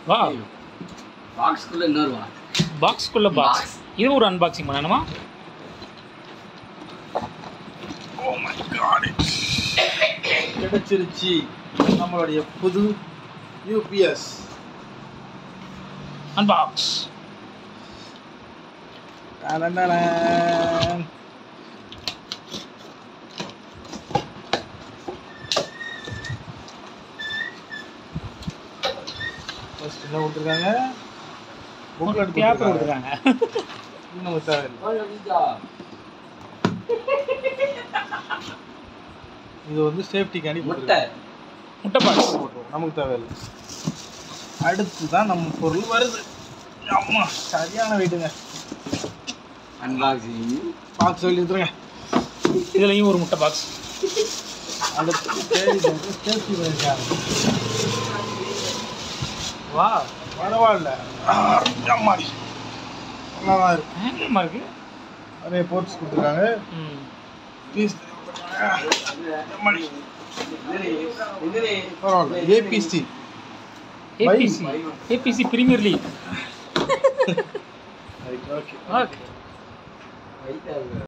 வா பாக்ஸ்க்குள்ள இன்னொரு வா பாக்ஸ்க்குள்ள பாக்ஸ் Box. இது ஒரு அன்பாக்சிங் பண்ணணுமா கிடைச்சிருச்சு நம்மளுடைய புது யூபிஎஸ் அன்பாக்ஸ் ஃபர்ஸ்ட் என்ன கொடுத்துருக்காங்க புக்லெட் பேப்பர் கொடுத்துருக்காங்க கொடுத்துருக்காங்க இது நமக்கு தேவையில்லை இது வந்து சேஃப்டிக்காண்டி முட்டை முட்டை பாக்ஸ் போட்டுருவோம் நமக்கு தேவையில்லை அடுத்து தான் நம்ம பொருள் வருது அம்மா சரியான வெயிட்டுங்க அன்பாக்சிங் பாக்ஸ் சொல்லி எடுத்துருங்க இதுலயும் ஒரு முட்டை பாக்ஸ் அடுத்து தேடி சேஃப்டி பண்ணிருக்காங்க வா பரவாயில்ல அம்மாடி நல்லா தான் இருக்கும் பயங்கரமா இருக்கு நிறைய போர்ட்ஸ் கொடுத்துருக்காங்க ம் பீஸ் பரவாயில்ல ABC ABC ABC premier league okay okay right